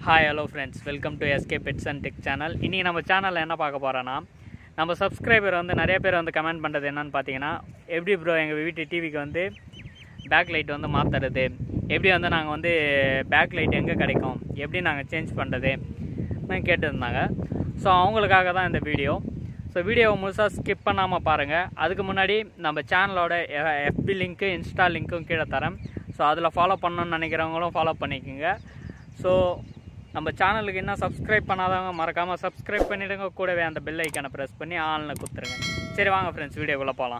hi hello friends welcome to SK pets and tech channel இன்றைக்கி நம்ம சேனலில் என்ன பார்க்க போகிறோன்னா நம்ம சப்ஸ்கிரைபர் வந்து நிறைய பேர் வந்து கமெண்ட் பண்ணுறது என்னன்னு பார்த்தீங்கன்னா எப்படி ப்ரோ எங்கள் வீட்டு டிவிக்கு வந்து பேக் லைட் வந்து மாற்றுறது எப்படி வந்து நாங்கள் வந்து பேக் லைட் எங்கே கிடைக்கும் எப்படி நாங்கள் சேஞ்ச் பண்ணுறது கேட்டிருந்தாங்க ஸோ அவங்களுக்காக தான் இந்த வீடியோ ஸோ வீடியோவை முழுசாக ஸ்கிப் பண்ணாமல் பாருங்கள் அதுக்கு முன்னாடி நம்ம சேனலோட எஃபி லிங்க்கு இன்ஸ்டா லிங்க்கும் கீழே தரேன் ஸோ அதில் ஃபாலோ பண்ணணும்னு நினைக்கிறவங்களும் ஃபாலோ பண்ணிக்கோங்க ஸோ நம்ம சேனலுக்கு இன்னும் சப்ஸ்கிரைப் பண்ணாதவங்க மறக்காமல் சப்ஸ்கிரைப் பண்ணிவிடுங்க கூடவே அந்த பெல் ஐக்கானை ப்ரெஸ் பண்ணி ஆனில் கொடுத்துருங்க சரி வாங்க ஃப்ரெண்ட்ஸ் வீடியோக்குள்ளே போகலாம்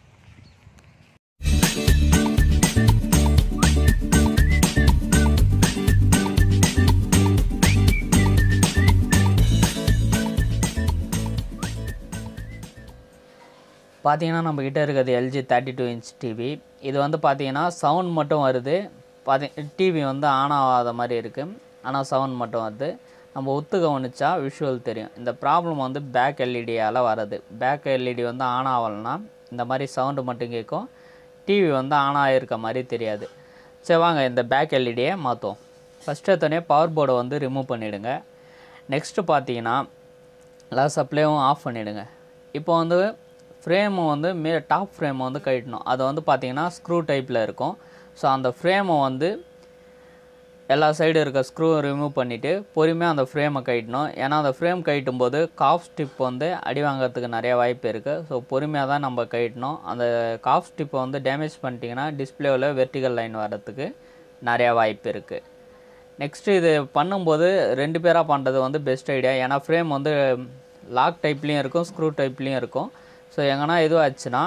பார்த்தீங்கன்னா நம்மக்கிட்ட இருக்கிறது LG thirty two inch TV இது வந்து பார்த்தீங்கன்னா சவுண்ட் மட்டும் வருது பாத்தி டிவி வந்து ஆன் ஆகாத மாதிரி இருக்குது ஆனால் சவுண்ட் மட்டும் வருது நம்ம ஒத்து கவனிச்சா விஷுவல் தெரியும் இந்த ப்ராப்ளம் வந்து பேக் எல்இடியால் வருது பேக் எல்இடி வந்து ஆன் ஆகலைன்னா இந்த மாதிரி சவுண்டு மட்டும் கேட்கும் டிவி வந்து ஆன் ஆகிருக்க மாதிரி தெரியாது சரி வாங்க இந்த பேக் எல்இடியை மாற்றுவோம் ஃபஸ்ட்டு எடுத்தோடனே பவர் போர்டை வந்து ரிமூவ் பண்ணிவிடுங்க நெக்ஸ்ட்டு பார்த்தீங்கன்னா எல்லா சப்ளையும் ஆஃப் பண்ணிவிடுங்க இப்போ வந்து ஃப்ரேமை வந்து மே டாப் ஃப்ரேமை வந்து கழட்டணும் அது வந்து பார்த்திங்கன்னா ஸ்க்ரூ டைப்பில் இருக்கும் ஸோ அந்த ஃப்ரேமை வந்து எல்லா சைடு இருக்க ஸ்க்ரூ ரிமூவ் பண்ணிவிட்டு பொறுமையாக அந்த ஃப்ரேமை கழட்டணும் ஏன்னா அந்த ஃப்ரேம் கழட்டும் போது காஃப் ஸ்டிப் வந்து அடி வாங்கிறதுக்கு நிறைய வாய்ப்பு இருக்குது ஸோ பொறுமையாக தான் நம்ம கழட்டணும் அந்த காஃப் ஸ்டிப்பை வந்து டேமேஜ் பண்ணிட்டீங்கன்னா டிஸ்பிளேவில் வெர்டிகல் லைன் வர்றதுக்கு நிறையா வாய்ப்பு இருக்குது நெக்ஸ்ட்டு இது பண்ணும்போது ரெண்டு பேராக பண்ணுறது வந்து பெஸ்ட் ஐடியா ஏன்னா ஃப்ரேம் வந்து லாக் டைப்லேயும் இருக்கும் ஸ்க்ரூ டைப்லேயும் இருக்கும் ஸோ எங்கன்னா எதுவும் ஆச்சுன்னா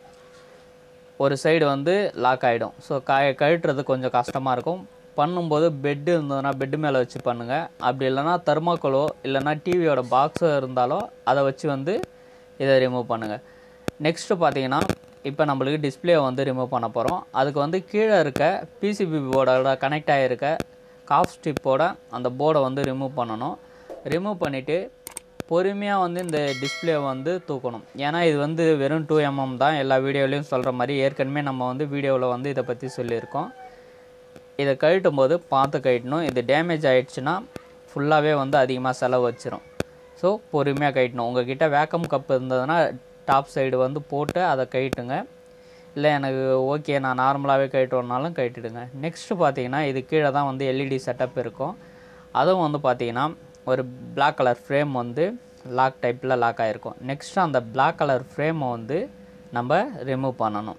ஒரு சைடு வந்து லாக் ஆகிடும் ஸோ க கழட்டுறது கொஞ்சம் கஷ்டமாக இருக்கும் பண்ணும்போது பெட்டு இருந்ததுன்னா பெட்டு மேலே வச்சு பண்ணுங்கள் அப்படி இல்லைனா தர்மாக்கோலோ இல்லைனா டிவியோட பாக்ஸோ இருந்தாலோ அதை வச்சு வந்து இதை ரிமூவ் பண்ணுங்கள் நெக்ஸ்ட்டு பார்த்தீங்கன்னா இப்போ நம்மளுக்கு டிஸ்பிளே வந்து ரிமூவ் பண்ண போகிறோம் அதுக்கு வந்து கீழே இருக்க பிசிபி போர்டோட கனெக்ட் ஆகிருக்க காஃப் ஸ்டிப்போட அந்த போர்டை வந்து ரிமூவ் பண்ணணும் ரிமூவ் பண்ணிவிட்டு பொறுமையாக வந்து இந்த டிஸ்பிளே வந்து தூக்கணும் ஏன்னா இது வந்து வெறும் டூ எம்எம் தான் எல்லா வீடியோலையும் சொல்கிற மாதிரி ஏற்கனவே நம்ம வந்து வீடியோவில் வந்து இதை பற்றி சொல்லியிருக்கோம் இதை கழட்டும் போது பார்த்து கழட்டணும் இது டேமேஜ் ஆகிடுச்சுன்னா ஃபுல்லாகவே வந்து அதிகமாக செலவு வச்சிரும் ஸோ பொறுமையாக கழட்டணும் உங்ககிட்ட வேக்கம் கப் இருந்ததுன்னா டாப் சைடு வந்து போட்டு அதை கழட்டுங்க இல்லை எனக்கு ஓகே நான் நார்மலாகவே கழட்டுறனாலும் கழட்டிடுங்க நெக்ஸ்ட்டு பார்த்தீங்கன்னா இது கீழே தான் வந்து எல்இடி செட்டப் இருக்கும் அதுவும் வந்து பார்த்தீங்கன்னா ஒரு பிளாக் கலர் ஃப்ரேம் வந்து லாக் டைப்பில் லாக் ஆகிருக்கும் நெக்ஸ்ட்டு அந்த பிளாக் கலர் ஃப்ரேமை வந்து நம்ம ரிமூவ் பண்ணணும்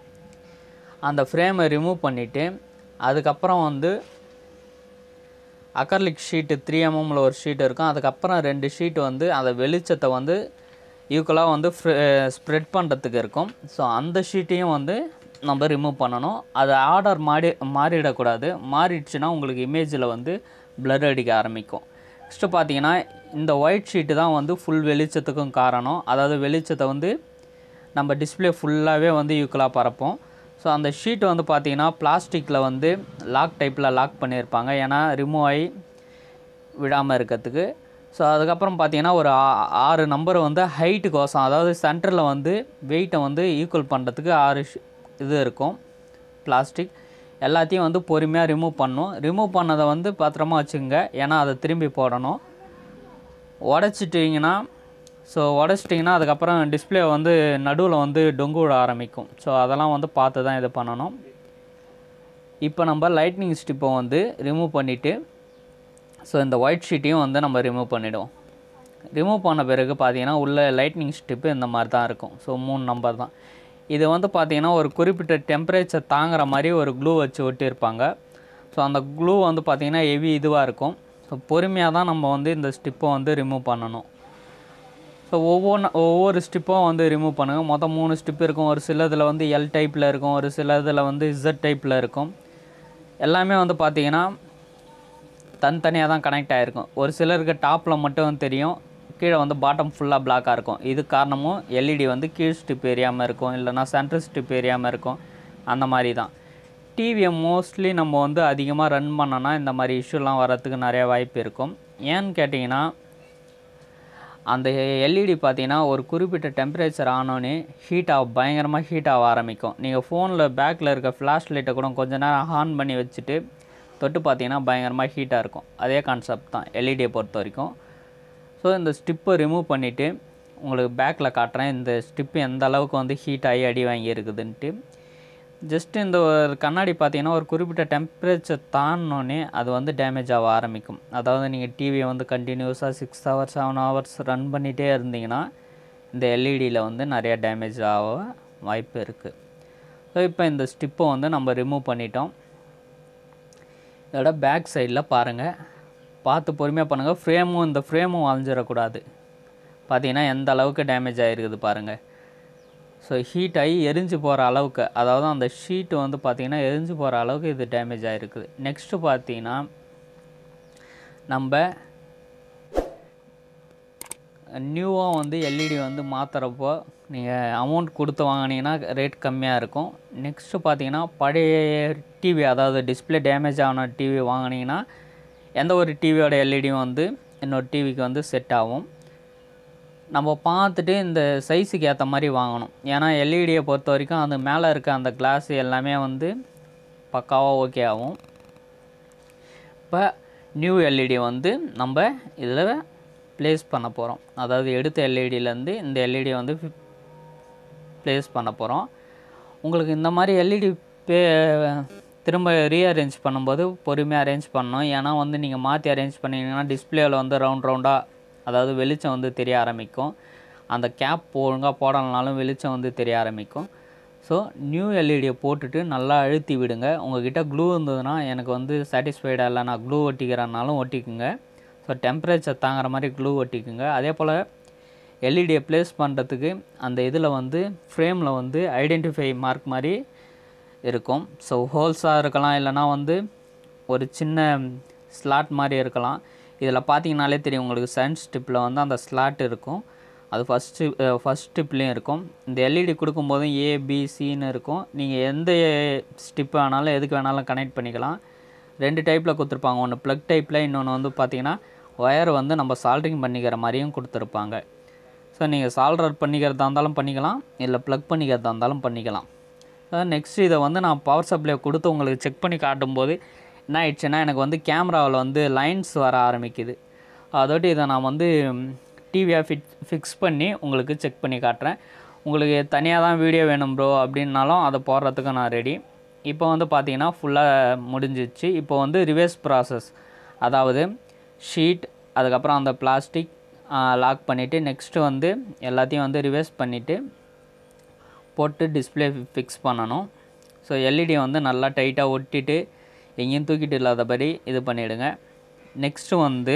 அந்த ஃப்ரேமை ரிமூவ் பண்ணிவிட்டு அதுக்கப்புறம் வந்து அக்கர்லிக் ஷீட்டு த்ரீ எம்எம்மில் ஒரு ஷீட் இருக்கும் அதுக்கப்புறம் ரெண்டு ஷீட் வந்து அந்த வெளிச்சத்தை வந்து ஈக்குவலாக வந்து ஸ்ப்ரெட் பண்ணுறதுக்கு இருக்கும் ஸோ அந்த ஷீட்டையும் வந்து நம்ம ரிமூவ் பண்ணணும் அது ஆர்டர் மாறி மாறிடக்கூடாது மாறிடுச்சுன்னா உங்களுக்கு இமேஜில் வந்து பிளர் அடிக்க ஆரம்பிக்கும் நெக்ஸ்ட்டு பார்த்தீங்கன்னா இந்த ஒயிட் ஷீட்டு தான் வந்து ஃபுல் வெளிச்சத்துக்கும் காரணம் அதாவது வெளிச்சத்தை வந்து நம்ம டிஸ்பிளே ஃபுல்லாகவே வந்து ஈக்குவலாக பரப்போம் ஸோ அந்த ஷீட் வந்து பார்த்திங்கன்னா பிளாஸ்டிக்கில் வந்து லாக் டைப்பில் லாக் பண்ணியிருப்பாங்க ஏன்னா ரிமூவ் ஆகி விடாமல் இருக்கிறதுக்கு ஸோ அதுக்கப்புறம் பார்த்தீங்கன்னா ஒரு ஆறு நம்பர் வந்து ஹைட்டுக்கோசம் அதாவது சென்டரில் வந்து வெயிட்டை வந்து ஈக்குவல் பண்ணுறதுக்கு ஆறு இது இருக்கும் பிளாஸ்டிக் எல்லாத்தையும் வந்து பொறுமையாக ரிமூவ் பண்ணணும் ரிமூவ் பண்ணதை வந்து பத்திரமா வச்சுக்கோங்க ஏன்னா அதை திரும்பி போடணும் உடச்சிட்டிங்கன்னா ஸோ உடச்சிட்டிங்கன்னா அதுக்கப்புறம் டிஸ்பிளே வந்து நடுவில் வந்து டொங்கு விட ஆரம்பிக்கும் ஸோ அதெல்லாம் வந்து பார்த்து தான் இது பண்ணணும் இப்போ நம்ம லைட்னிங் ஸ்டிப்பை வந்து ரிமூவ் பண்ணிவிட்டு ஸோ இந்த ஒயிட் ஷீட்டையும் வந்து நம்ம ரிமூவ் பண்ணிவிடுவோம் ரிமூவ் பண்ண பிறகு பார்த்தீங்கன்னா உள்ள லைட்னிங் ஸ்டிப்பு இந்த மாதிரி தான் இருக்கும் ஸோ மூணு நம்பர் தான் இது வந்து பார்த்திங்கன்னா ஒரு குறிப்பிட்ட டெம்பரேச்சர் தாங்குற மாதிரி ஒரு க்ளூ வச்சு ஒட்டியிருப்பாங்க ஸோ அந்த க்ளூ வந்து பார்த்திங்கன்னா ஹெவி இதுவாக இருக்கும் ஸோ பொறுமையாக தான் நம்ம வந்து இந்த ஸ்டிப்பை வந்து ரிமூவ் பண்ணணும் ஸோ ஒவ்வொன்று ஒவ்வொரு ஸ்டிப்பும் வந்து ரிமூவ் பண்ணுங்கள் மொத்தம் மூணு ஸ்டிப் இருக்கும் ஒரு சிலதில் வந்து எல் டைப்பில் இருக்கும் ஒரு சிலதில் வந்து இசட் டைப்பில் இருக்கும் எல்லாமே வந்து பார்த்திங்கன்னா தனித்தனியாக தான் கனெக்ட் ஆகிருக்கும் ஒரு சிலருக்கு டாப்பில் மட்டும் தெரியும் கீழே வந்து பாட்டம் ஃபுல்லாக பிளாக்காக இருக்கும் இது காரணமும் எல்இடி வந்து கீழ் ஸ்டிப் எரியாமல் இருக்கும் இல்லைனா சென்ட்ரல் ஸ்டிப் எரியாமல் இருக்கும் அந்த மாதிரி தான் டிவியை மோஸ்ட்லி நம்ம வந்து அதிகமாக ரன் பண்ணோன்னா இந்த மாதிரி இஷ்யூலாம் வரத்துக்கு நிறைய வாய்ப்பு இருக்கும் ஏன்னு கேட்டிங்கன்னா அந்த எல்இடி பார்த்தீங்கன்னா ஒரு குறிப்பிட்ட டெம்பரேச்சர் ஆனோடனே ஹீட் ஆக பயங்கரமாக ஹீட் ஆக ஆரம்பிக்கும் நீங்கள் ஃபோனில் பேக்கில் இருக்க ஃப்ளாஷ் லைட்டை கூட கொஞ்ச நேரம் ஆன் பண்ணி வச்சுட்டு தொட்டு பார்த்தீங்கன்னா பயங்கரமாக ஹீட்டாக இருக்கும் அதே கான்செப்ட் தான் எல்இடியை பொறுத்த வரைக்கும் ஸோ இந்த ஸ்டிப்பை ரிமூவ் பண்ணிவிட்டு உங்களுக்கு பேக்கில் காட்டுறேன் இந்த ஸ்டிப்பு எந்த அளவுக்கு வந்து ஹீட் ஆகி அடி வாங்கி இருக்குதுன்ட்டு ஜஸ்ட் இந்த ஒரு கண்ணாடி பார்த்தீங்கன்னா ஒரு குறிப்பிட்ட டெம்பரேச்சர் தாண்டினோடனே அது வந்து டேமேஜ் ஆக ஆரம்பிக்கும் அதாவது நீங்கள் டிவியை வந்து கண்டினியூஸாக six hours seven hours run பண்ணிகிட்டே இருந்தீங்கன்னா இந்த எல்இடியில் வந்து நிறைய டேமேஜ் ஆக வாய்ப்பு இருக்குது ஸோ இப்போ இந்த ஸ்டிப்பை வந்து நம்ம ரிமூவ் பண்ணிட்டோம் இதோட பேக் சைடில் பாருங்கள் பார்த்து பொறுமையாக பண்ணுங்கள் ஃப்ரேமும் இந்த ஃப்ரேமும் வளைஞ்சிடக்கூடாது பார்த்தீங்கன்னா எந்த அளவுக்கு டேமேஜ் ஆகிருக்குது பாருங்கள் ஸோ ஹீட் ஆகி எரிஞ்சு போகிற அளவுக்கு அதாவது அந்த ஷீட்டு வந்து பார்த்திங்கன்னா எரிஞ்சு போகிற அளவுக்கு இது டேமேஜ் ஆகிருக்குது நெக்ஸ்ட்டு பார்த்தீங்கன்னா நம்ம நியூவாக வந்து எல்இடி வந்து மாற்றுறப்போ நீங்கள் அமௌண்ட் கொடுத்து வாங்கினீங்கன்னா ரேட் கம்மியாக இருக்கும் நெக்ஸ்ட்டு பார்த்தீங்கன்னா பழைய டிவி அதாவது டிஸ்பிளே டேமேஜ் ஆன டிவி வாங்கினீங்கன்னா எந்த ஒரு டிவியோட எல்இடியும் வந்து இன்னொரு டிவிக்கு வந்து செட் ஆகும் நம்ம பார்த்துட்டு இந்த சைஸுக்கு ஏற்ற மாதிரி வாங்கணும் ஏன்னா எல்இடியை பொறுத்த வரைக்கும் அது மேலே இருக்க அந்த கிளாஸ் எல்லாமே வந்து பக்காவாக ஓகே ஆகும் இப்போ நியூ எல்இடி வந்து நம்ம இதில் ப்ளேஸ் பண்ண போகிறோம் அதாவது எடுத்த எல்இடியிலேருந்து இந்த எல்இடி வந்து ப்ளேஸ் பண்ண போகிறோம் உங்களுக்கு இந்த மாதிரி எல்இடி பே திரும்ப ரீஅரேஞ்ச் பண்ணும்போது பொறுமையாக அரேஞ்ச் பண்ணணும் ஏன்னா வந்து நீங்கள் மாற்றி அரேஞ்ச் பண்ணிங்கன்னா டிஸ்பிளேவில் வந்து ரவுண்ட் ரவுண்டாக அதாவது வெளிச்சம் வந்து தெரிய ஆரம்பிக்கும் அந்த கேப் ஒழுங்காக போடலனாலும் வெளிச்சம் வந்து தெரிய ஆரம்பிக்கும் ஸோ நியூ எல்இடியை போட்டுட்டு நல்லா அழுத்தி விடுங்க உங்ககிட்ட க்ளூ இருந்ததுன்னா எனக்கு வந்து சாட்டிஸ்ஃபைடாக இல்லை நான் க்ளூ ஒட்டிக்கிறனாலும் ஒட்டிக்குங்க ஸோ டெம்பரேச்சர் தாங்குற மாதிரி க்ளூ ஒட்டிக்குங்க அதே போல் எல்இடியை ப்ளேஸ் பண்ணுறதுக்கு அந்த இதில் வந்து ஃப்ரேமில் வந்து ஐடென்டிஃபை மார்க் மாதிரி இருக்கும் ஸோ ஹோல்ஸாக இருக்கலாம் இல்லைனா வந்து ஒரு சின்ன ஸ்லாட் மாதிரி இருக்கலாம் இதில் பார்த்தீங்கனாலே தெரியும் உங்களுக்கு சன் ஸ்டிப்பில் வந்து அந்த ஸ்லாட் இருக்கும் அது ஃபஸ்ட்டு ஃபஸ்ட் ஸ்டிப்லேயும் இருக்கும் இந்த எல்இடி கொடுக்கும்போதும் ஏபிசின்னு இருக்கும் நீங்கள் எந்த ஸ்டிப் வேணாலும் எதுக்கு வேணாலும் கனெக்ட் பண்ணிக்கலாம் ரெண்டு டைப்பில் கொடுத்துருப்பாங்க ஒன்று ப்ளக் டைப்பில் இன்னொன்று வந்து பார்த்தீங்கன்னா ஒயர் வந்து நம்ம சால்ட்ரிங் பண்ணிக்கிற மாதிரியும் கொடுத்துருப்பாங்க ஸோ நீங்கள் சால்டர் பண்ணிக்கிறதா இருந்தாலும் பண்ணிக்கலாம் இல்லை ப்ளக் பண்ணிக்கிறதா இருந்தாலும் பண்ணிக்கலாம் நெக்ஸ்ட் இதை வந்து நான் பவர் சப்ளை கொடுத்து உங்களுக்கு செக் பண்ணி காட்டும்போது என்ன ஆயிடுச்சுன்னா எனக்கு வந்து கேமராவில் வந்து லைன்ஸ் வர ஆரம்பிக்குது அதோட்டு இதை நான் வந்து டிவியாக ஃபிட் ஃபிக்ஸ் பண்ணி உங்களுக்கு செக் பண்ணி காட்டுறேன் உங்களுக்கு தனியாக தான் வீடியோ வேணும் ப்ரோ அப்படின்னாலும் அதை போடுறதுக்கு நான் ரெடி இப்போ வந்து பார்த்தீங்கன்னா ஃபுல்லாக முடிஞ்சிச்சு இப்போ வந்து ரிவர்ஸ் ப்ராசஸ் அதாவது ஷீட் அதுக்கப்புறம் அந்த பிளாஸ்டிக் லாக் பண்ணிவிட்டு நெக்ஸ்ட்டு வந்து எல்லாத்தையும் வந்து ரிவர்ஸ் பண்ணிவிட்டு போட்டு டிஸ்பிளே ஃபிக்ஸ் பண்ணணும் ஸோ எல்இடியை வந்து நல்லா டைட்டாக ஒட்டிட்டு எங்கேயும் தூக்கிட்டு இல்லாதபடி இது பண்ணிவிடுங்க நெக்ஸ்ட்டு வந்து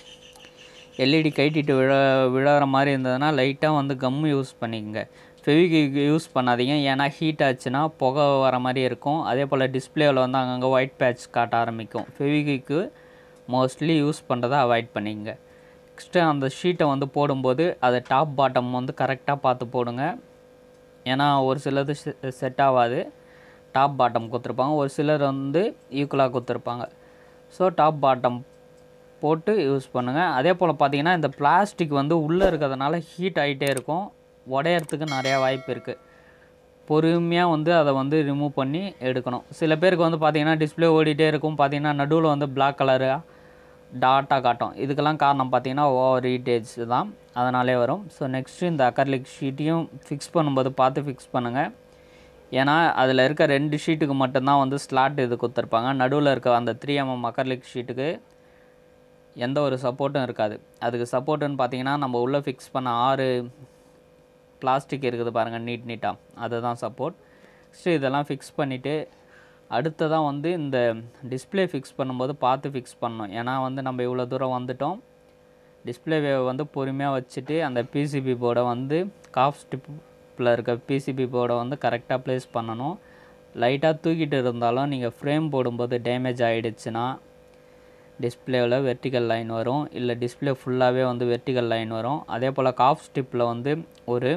எல்இடி கைட்டிட்டு விழ விழற மாதிரி இருந்ததுன்னா லைட்டாக வந்து கம் யூஸ் பண்ணிக்கோங்க ஃபெவிக்விக் யூஸ் பண்ணாதீங்க ஏன்னா ஹீட் ஆச்சுன்னா புகை வர மாதிரி இருக்கும் அதே போல் டிஸ்பிளேவில் வந்து அங்கங்கே ஒயிட் பேட்ச் காட்ட ஆரம்பிக்கும் ஃபெவிக்விக்கு மோஸ்ட்லி யூஸ் பண்ணுறதை அவாய்ட் பண்ணிக்கங்க நெக்ஸ்ட்டு அந்த ஷீட்டை வந்து போடும்போது அதை டாப் பாட்டம் வந்து கரெக்டாக பார்த்து போடுங்க ஏன்னா ஒரு சிலது செட் ஆகாது டாப் பாட்டம் கொடுத்துருப்பாங்க ஒரு சிலர் வந்து ஈக்குவலாக கொடுத்துருப்பாங்க ஸோ டாப் பாட்டம் போட்டு யூஸ் பண்ணுங்கள் அதே போல் பார்த்தீங்கன்னா இந்த பிளாஸ்டிக் வந்து உள்ளே இருக்கிறதுனால ஹீட் ஆகிட்டே இருக்கும் உடையறதுக்கு நிறையா வாய்ப்பு இருக்குது பொறுமையாக வந்து அதை வந்து ரிமூவ் பண்ணி எடுக்கணும் சில பேருக்கு வந்து பார்த்திங்கன்னா டிஸ்பிளே ஓடிட்டே இருக்கும் பார்த்தீங்கன்னா நடுவில் வந்து பிளாக் கலரு டாட்டாக காட்டும் இதுக்கெல்லாம் காரணம் பார்த்தீங்கன்னா ஓவர் ஹீட்டேஜ் தான் அதனாலே வரும் ஸோ நெக்ஸ்ட்டு இந்த அக்கர்லிக் ஷீட்டையும் ஃபிக்ஸ் பண்ணும்போது பார்த்து ஃபிக்ஸ் பண்ணுங்கள் ஏன்னா அதில் இருக்க ரெண்டு ஷீட்டுக்கு மட்டும்தான் வந்து ஸ்லாட் இது கொடுத்துருப்பாங்க நடுவில் இருக்க அந்த த்ரீ எம்எம் அக்கர்லிக் ஷீட்டுக்கு எந்த ஒரு சப்போர்ட்டும் இருக்காது அதுக்கு சப்போர்ட்டுன்னு பார்த்தீங்கன்னா நம்ம உள்ளே ஃபிக்ஸ் பண்ண ஆறு பிளாஸ்டிக் இருக்குது பாருங்கள் நீட் நீட்டாக அதுதான் சப்போர்ட் நெக்ஸ்ட்டு இதெல்லாம் ஃபிக்ஸ் பண்ணிவிட்டு அடுத்ததான் வந்து இந்த டிஸ்பிளே ஃபிக்ஸ் பண்ணும்போது பார்த்து ஃபிக்ஸ் பண்ணணும் ஏன்னா வந்து நம்ம இவ்வளோ தூரம் வந்துட்டோம் டிஸ்பிளேவை வந்து பொறுமையாக வச்சுட்டு அந்த பிசிபி போர்டை வந்து காஃப் ஸ்டிப்பில் இருக்க பிசிபி போர்டை வந்து கரெக்டாக ப்ளேஸ் பண்ணணும் லைட்டாக தூக்கிட்டு இருந்தாலும் நீங்கள் ஃப்ரேம் போடும்போது டேமேஜ் ஆகிடுச்சுன்னா டிஸ்பிளேவில் வெர்டிக்கல் லைன் வரும் இல்லை டிஸ்பிளே ஃபுல்லாகவே வந்து வெர்டிக்கல் லைன் வரும் அதே போல் காஃப் ஸ்டிப்பில் வந்து ஒரு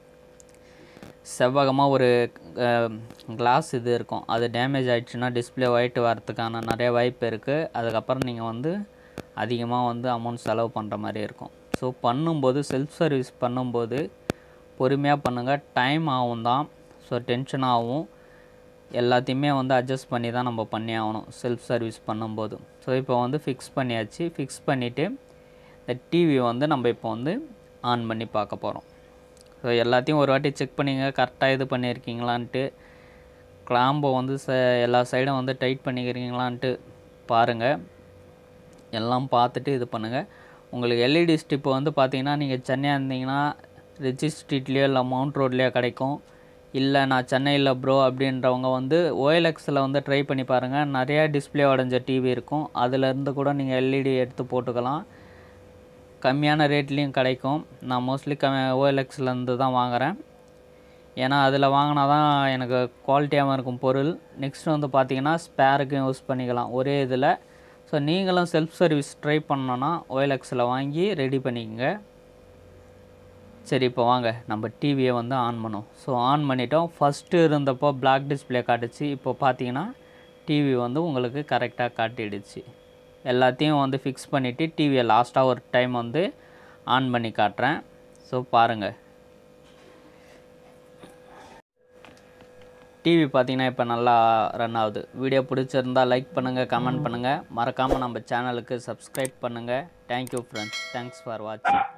செவ்வகமாக ஒரு கிளாஸ் இது இருக்கும் அது டேமேஜ் ஆகிடுச்சுன்னா டிஸ்பிளே ஒயிட் வரத்துக்கான நிறைய வாய்ப்பு இருக்குது அதுக்கப்புறம் நீங்கள் வந்து அதிகமாக வந்து அமௌண்ட் செலவு பண்ணுற மாதிரி இருக்கும் ஸோ பண்ணும்போது செல்ஃப் சர்வீஸ் பண்ணும்போது பொறுமையாக பண்ணுங்கள் டைம் ஆகும் தான் ஸோ டென்ஷன் ஆகும் எல்லாத்தையுமே வந்து அட்ஜஸ்ட் பண்ணி தான் நம்ம பண்ணி ஆகணும் செல்ஃப் சர்வீஸ் பண்ணும்போது ஸோ இப்போ வந்து ஃபிக்ஸ் பண்ணியாச்சு ஃபிக்ஸ் பண்ணிவிட்டு இந்த டிவி வந்து நம்ம இப்போ வந்து ஆன் பண்ணி பார்க்க போகிறோம் ஸோ எல்லாத்தையும் ஒரு வாட்டி செக் பண்ணிங்க கரெக்டாக இது பண்ணியிருக்கீங்களான்ட்டு கிளாம்பை வந்து ச எல்லா சைடும் வந்து டைட் பண்ணிக்கிறீங்களான்ட்டு பாருங்கள் எல்லாம் பார்த்துட்டு இது பண்ணுங்கள் உங்களுக்கு எல்இடி ஸ்டிப்பு வந்து பார்த்தீங்கன்னா நீங்கள் சென்னையாக இருந்தீங்கன்னா ரிச்சி ஸ்ட்ரீட்லேயோ இல்லை மவுண்ட் ரோட்லேயோ கிடைக்கும் இல்லை நான் சென்னையில் ப்ரோ அப்படின்றவங்க வந்து ஓஎல்எக்ஸில் வந்து ட்ரை பண்ணி பாருங்கள் நிறையா டிஸ்பிளே உடஞ்ச டிவி இருக்கும் அதுலேருந்து கூட நீங்கள் எல்இடி எடுத்து போட்டுக்கலாம் கம்மியான ரேட்லேயும் கிடைக்கும் நான் மோஸ்ட்லி க ஓஎல்எக்ஸ்லேருந்து தான் வாங்குகிறேன் ஏன்னா அதில் வாங்கினா தான் எனக்கு குவாலிட்டியாகவும் இருக்கும் பொருள் நெக்ஸ்ட் வந்து பார்த்தீங்கன்னா ஸ்பேருக்கும் யூஸ் பண்ணிக்கலாம் ஒரே இதில் ஸோ நீங்களும் செல்ஃப் சர்வீஸ் ட்ரை பண்ணோன்னா ஓஎல்எக்ஸில் வாங்கி ரெடி பண்ணிக்கோங்க சரி இப்போ வாங்க நம்ம டிவியை வந்து ஆன் பண்ணோம் ஸோ ஆன் பண்ணிட்டோம் ஃபஸ்ட்டு இருந்தப்போ பிளாக் டிஸ்பிளே காட்டுச்சு இப்போ பார்த்தீங்கன்னா டிவி வந்து உங்களுக்கு கரெக்டாக காட்டிடுச்சு எல்லாத்தையும் வந்து ஃபிக்ஸ் பண்ணிவிட்டு டிவியை லாஸ்ட்டாக ஒரு டைம் வந்து ஆன் பண்ணி காட்டுறேன் ஸோ பாருங்கள் டிவி பார்த்தீங்கன்னா இப்போ நல்லா ரன் ஆகுது வீடியோ பிடிச்சிருந்தா லைக் பண்ணுங்கள் கமெண்ட் பண்ணுங்கள் மறக்காமல் நம்ம சேனலுக்கு சப்ஸ்கிரைப் பண்ணுங்கள் தேங்க்யூ ஃப்ரெண்ட்ஸ் தேங்க்ஸ் ஃபார் வாட்சிங்